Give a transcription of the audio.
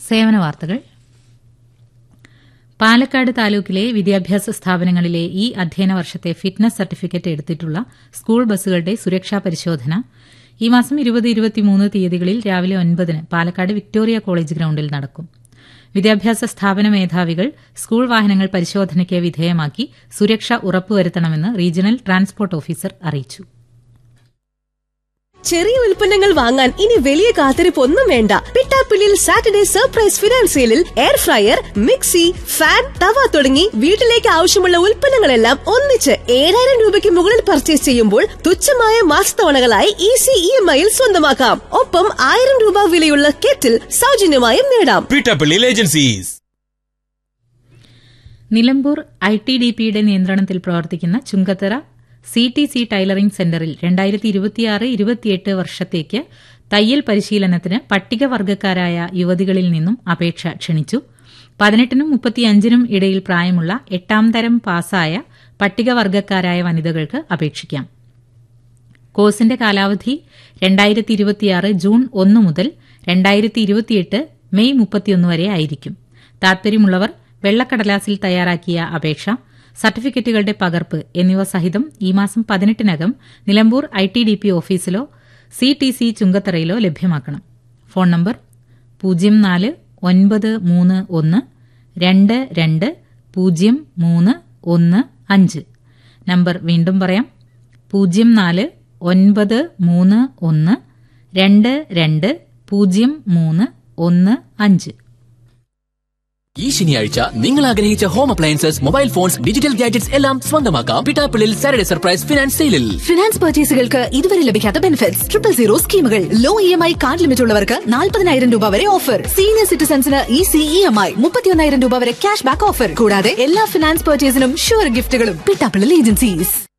സേവന വാർത്തകൾ പാലക്കാട് താലൂക്കിലെ വിദ്യാഭ്യാസ സ്ഥാപനങ്ങളിലെ ഈ അധ്യയന വർഷത്തെ ഫിറ്റ്നസ് സർട്ടിഫിക്കറ്റ് എടുത്തിട്ടുള്ള സ്കൂൾ ബസ്സുകളുടെ സുരക്ഷാ പരിശോധന ഈ മാസം ഇരുപത് ഇരുപത്തിമൂന്ന് തീയതികളിൽ രാവിലെ ഒൻപതിന് പാലക്കാട് വിക്ടോറിയ കോളേജ് ഗ്രൌണ്ടിൽ നടക്കും വിദ്യാഭ്യാസ സ്ഥാപന മേധാവികൾ സ്കൂൾ വാഹനങ്ങൾ പരിശോധനയ്ക്ക് വിധേയമാക്കി സുരക്ഷ ഉറപ്പുവരുത്തണമെന്ന് റീജിയണൽ ട്രാൻസ്പോർട്ട് ഓഫീസർ അറിയിച്ചു ചെറിയ ഉൽപ്പന്നങ്ങൾ വാങ്ങാൻ ഇനി വലിയ കാത്തിരിപ്പ് ഒന്നും വേണ്ട പിട്ടാപ്പിള്ളിൽ സാറ്റർഡേ സർപ്രൈസ് ഫിനാൻസ് സെയിലിൽ എയർ ഫ്രയർ മിക്സി ഫാൻ തവ തുടങ്ങി വീട്ടിലേക്ക് ആവശ്യമുള്ള ഉൽപ്പന്നങ്ങളെല്ലാം ഒന്നിച്ച് ഏഴായിരം രൂപയ്ക്ക് മുകളിൽ പർച്ചേസ് ചെയ്യുമ്പോൾ തുച്ഛമായ മാസത്തവണകളായി ഈസി ഇ എം ഐയിൽ സ്വന്തമാക്കാം ഒപ്പം ആയിരം രൂപ വിലയുള്ള കെറ്റിൽ സൗജന്യമായും നേടാം പീട്ടാപ്പള്ളിയിൽ agencies Nilambur I T D പിയുടെ നിയന്ത്രണത്തിൽ പ്രവർത്തിക്കുന്ന Chungathara C T C tailoring സെന്ററിൽ രണ്ടായിരത്തി ഇരുപത്തിയാറ് ഇരുപത്തിയെട്ട് വർഷത്തേക്ക് തയ്യൽ പരിശീലനത്തിന് പട്ടികവർഗക്കാരായ യുവതികളിൽ നിന്നും അപേക്ഷ ക്ഷണിച്ചു പതിനെട്ടിനും മുപ്പത്തിയഞ്ചിനും ഇടയിൽ പ്രായമുള്ള എട്ടാം തരം പാസ്സായ പട്ടികവർഗക്കാരായ വനിതകൾക്ക് അപേക്ഷിക്കാം കോഴ്സിന്റെ കാലാവധി രണ്ടായിരത്തി ഇരുപത്തിയാറ് ജൂൺ ഒന്ന് മുതൽ രണ്ടായിരത്തി ഇരുപത്തിയെട്ട് മെയ് മുപ്പത്തിയൊന്ന് വരെ ആയിരിക്കും താൽപര്യമുള്ളവർ വെള്ളക്കടലാസിൽ തയ്യാറാക്കിയ അപേക്ഷ സർട്ടിഫിക്കറ്റുകളുടെ പകർപ്പ് എന്നിവ സഹിതം ഈ മാസം പതിനെട്ടിനകം Nilambur I T D P ഓഫീസിലോ സി ടി സി ചുങ്കത്തറയിലോ ലഭ്യമാക്കണം ഫോൺ നമ്പർ പൂജ്യം നാല് ഒൻപത് മൂന്ന് ഒന്ന് രണ്ട് രണ്ട് പൂജ്യം മൂന്ന് ഒന്ന് അഞ്ച് നമ്പർ വീണ്ടും പറയാം പൂജ്യം നാല് ഒൻപത് മൂന്ന് ഒന്ന് രണ്ട് രണ്ട് പൂജ്യം മൂന്ന് ഒന്ന് അഞ്ച് ഈ ശനിയാഴ്ച നിങ്ങൾ ആഗ്രഹിച്ച home appliances mobile phones digital gadgets എല്ലാം സ്വന്തമാക്കാം പിട്ടാപ്പിളിൽ സാറ്റർഡേ സർപ്രൈസ് ഫിനാൻസ് സെയിലിൽ ഫിനാൻസ് പർച്ചേസുകൾക്ക് ഇതുവരെ ലഭിക്കാത്ത ബെനിഫിറ്റ്സ് ട്രിപ്പിൾ സീറോ സ്കീമുകൾ low E M I card limit ഉള്ളവർക്ക് നാൽപ്പതിനായിരം രൂപ വരെ ഓഫർ സീനിയർ സിറ്റിസൺസിന് ഈസി ഇ എം ഐ മുപ്പത്തിയൊന്നായിരം രൂപ വരെ ക്യാഷ് ബാക്ക് ഓഫർ കൂടാതെ എല്ലാ ഫിനാൻസ് പർച്ചേസിനും ഷുവർ ഗിഫ്റ്റുകളും പിട്ടാപ്പിളിൽ ഏജൻസീസ്